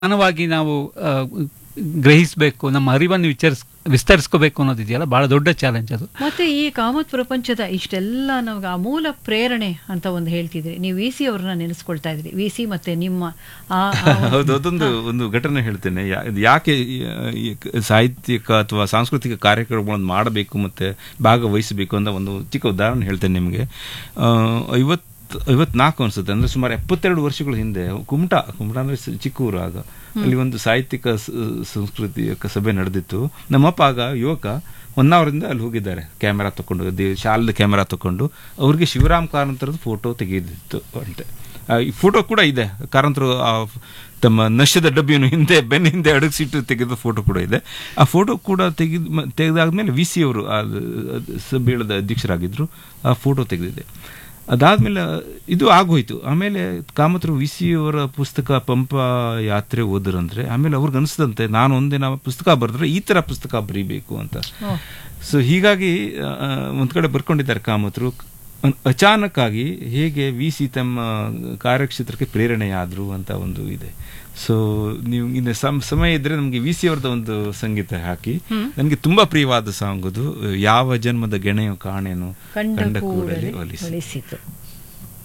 ಮಾನವಾಗಿ ನಾವು ಆ, ಗ್ರಹಿಸಬೇಕು ನಮ್ಮ ಅರಿವನ್ನು ವಿಚಾರಿಸ್ ವಿಸ್ತರಿಸ್ಕೋಬೇಕು ಅನ್ನೋದಿದೆಯಲ್ಲ ಬಹಳ ದೊಡ್ಡ ಚಾಲೆಂಜ್ ಅದು ಮತ್ತೆ ಈ ಕಾಮತ್ ಪ್ರಪಂಚದ ಇಷ್ಟೆಲ್ಲ ನಮ್ಗೆ ಆ ಮೂಲ ಪ್ರೇರಣೆ ಅಂತ ಒಂದು ಹೇಳ್ತಿದ್ರಿ ನೀವು ವಿ ಸಿ ಅವ್ರನ್ನ ನೆನೆಸ್ಕೊಳ್ತಾ ಇದ್ರಿ ವಿ ಸಿ ಮತ್ತೆ ನಿಮ್ಮ ಆ ಆ ಒಂದು- ಹೌದು ಅದೊಂದು ಒಂದು ಘಟನೆ ಹೇಳ್ತೇನೆ ಯಾ- ಇದು ಯಾಕೆ ಈ- ಈ ಸಾಹಿತ್ಯಿಕ ಅಥವಾ ಸಾಂಸ್ಕೃತಿಕ ಕಾರ್ಯಕ್ರಮಗಳನ್ನು ಮಾಡಬೇಕು ಮತ್ತೆ ಭಾಗವಹಿಸಬೇಕು ಅಂತ ಒಂದು ಚಿಕ್ಕ ಉದಾಹರಣೆ ಹೇಳ್ತೇನೆ ನಿಮಗೆ ಐವತ್ತು ಐವತ್ನಾಲ್ಕು ಅನ್ಸುತ್ತೆ ಅಂದ್ರೆ ಸುಮಾರು ಎಪ್ಪತ್ತೆರಡು ವರ್ಷಗಳ ಹಿಂದೆ ಕುಮಟಾ ಕುಮಟಾ ಅಂದ್ರೆ ಸ- ಚಿಕ್ಕ ಊರು ಆಗ ಅಲ್ಲಿ ಒಂದು ಸಾಹಿತ್ಯಿಕ ಸ- ಸಂಸ್ಕೃತಿಕ ಸಭೆ ನಡೆದಿತ್ತು ನಮ್ಮಪ್ಪ ಆಗ ಯುವಕ ಒನ್ ಅವರಿಂದ ಅಲ್ಲಿ ಹೋಗಿದ್ದಾರೆ ಕ್ಯಾಮೆರಾ ತಗೊಂಡು ದೇ- ಶಾಲದ ಕ್ಯಾಮೆರಾ ತಗೊಂಡು ಅವ್ರಿಗೆ ಶಿವರಾಮ್ ಕಾರಂತರದ್ದು ಫೋಟೋ ತೆಗೆದಿತ್ತು ಅಂತೆ ಆ, ಈ ಫೋಟೋ ಕೂಡ ಇದೆ ಕಾರಂತರು ಆ ತಮ್ಮ ನಶದ ಡಬ್ಬಿಯನ್ನು ಹಿಂದೆ ಬೆನ್ನ ಹಿಂದೆ ಅಡಗಿಸಿಟ್ಟು ತೆಗೆದ ಫೋಟೋ ಕೂಡ ಇದೆ ಆ ಫೋಟೋ ಕೂಡ ತೆಗೆದ ಮ- ತೆಗೆದಾದ್ಮೇಲೆ ವಿ ಸಿ ಅವರು ಆ ಸಭೆಯಳದ ಅಧ್ಯಕ್ಷರಾಗಿದ್ರು ಆ ಫೋಟೋ ತೆಗೆದಿದೆ ಅದಾದ್ಮೇಲೆ ಇದು ಆಗೋಯ್ತು ಆಮೇಲೆ ಕಾಮತ್ರು ವಿ ಸಿ ಅವರ ಪುಸ್ತಕ ಪಂಪ ಯಾತ್ರೆ ಓದ್ರಂದ್ರೆ ಆಮೇಲೆ ಅವ್ರಿಗೆ ಅನಿಸ್ದಂತೆ ನಾನು ಒಂದಿನ ಪುಸ್ತಕ ಬರೆದ್ರೆ ಈ ತರ ಪುಸ್ತಕ ಬರೀಬೇಕು ಅಂತ ಓ. ಸೊ ಹೀಗಾಗಿ ಆ, ಒಂದ್ ಕಡೆ ಬರ್ಕೊಂಡಿದ್ದಾರೆ ಕಾಮತ್ರು ಅನ್- ಅಚಾನಕ್ ಆಗಿ ಹೇಗೆ ವಿ ಸಿ ತಮ್ಮ ಕಾರ್ಯಕ್ಷೇತ್ರಕ್ಕೆ ಪ್ರೇರಣೆಯಾದ್ರು ಅಂತ ಒಂದು ಇದೆ ಸೊ ನೀವು ಇನ್ನು ಸಮ್- ಸಮಯ ಇದ್ರೆ ನಮಗೆ ವಿ ಸಿ ಅವ್ರದ್ದು ಒಂದು ಸಂಗೀತ ಹಾಕಿ ನನಗೆ ತುಂಬಾ ಪ್ರಿಯವಾದ ಸಾಂಗ್ ಅದು ಯಾವ ಜನ್ಮದ ಗೆಣೆಯು ಕಾಣೆನು ಕಂಡ ಕಂಡ ಕೂಡಲೇ ಕೂಡಲೇ ಒಲಿಸಿ ಒಲಿಸಿತು